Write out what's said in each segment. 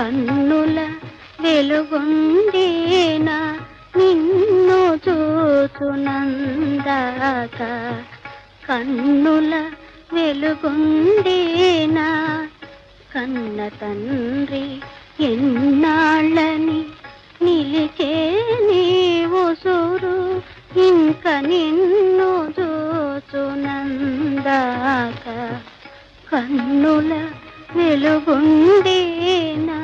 కన్నుల వెలుగుండేనా నిన్ను చూచునందాక కన్నుల వెలుగుండేనా కన్న తండ్రి ఎన్నాళ్ళని నిలిచే నీవు సురు ఇంక నిన్ను చూచునందాక కన్నుల వెలుగుండేనా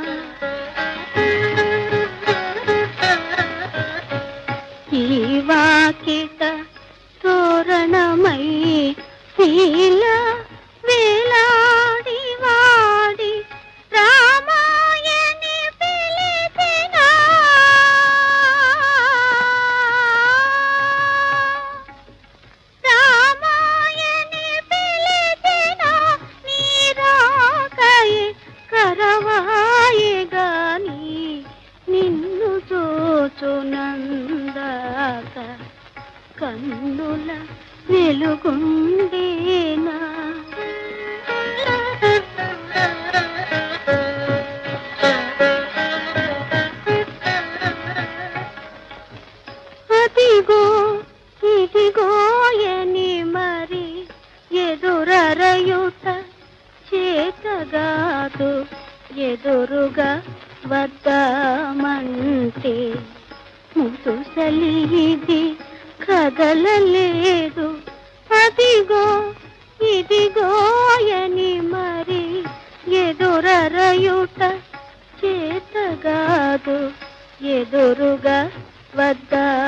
ఈ వాకిట తోరణమై శీల వేలాడి వాడి రామాయణి పిలిచిన రామాయణి పిలిచిన నీరాకై కరవాయి గాని నిన్ను చూచునందాక కన్నుల వెలుగుండేనా అదిగో ఇదిగో ఎని మరి ఎదురరయుట చేతగాదు ఎదురుగా వద్దామంటే ముదుసలి ఇది కదలలేదు అదిగో ఇదిగో ఎని మరి ఎదురరయుట చేతగాదు ఎదురుగా వద్దా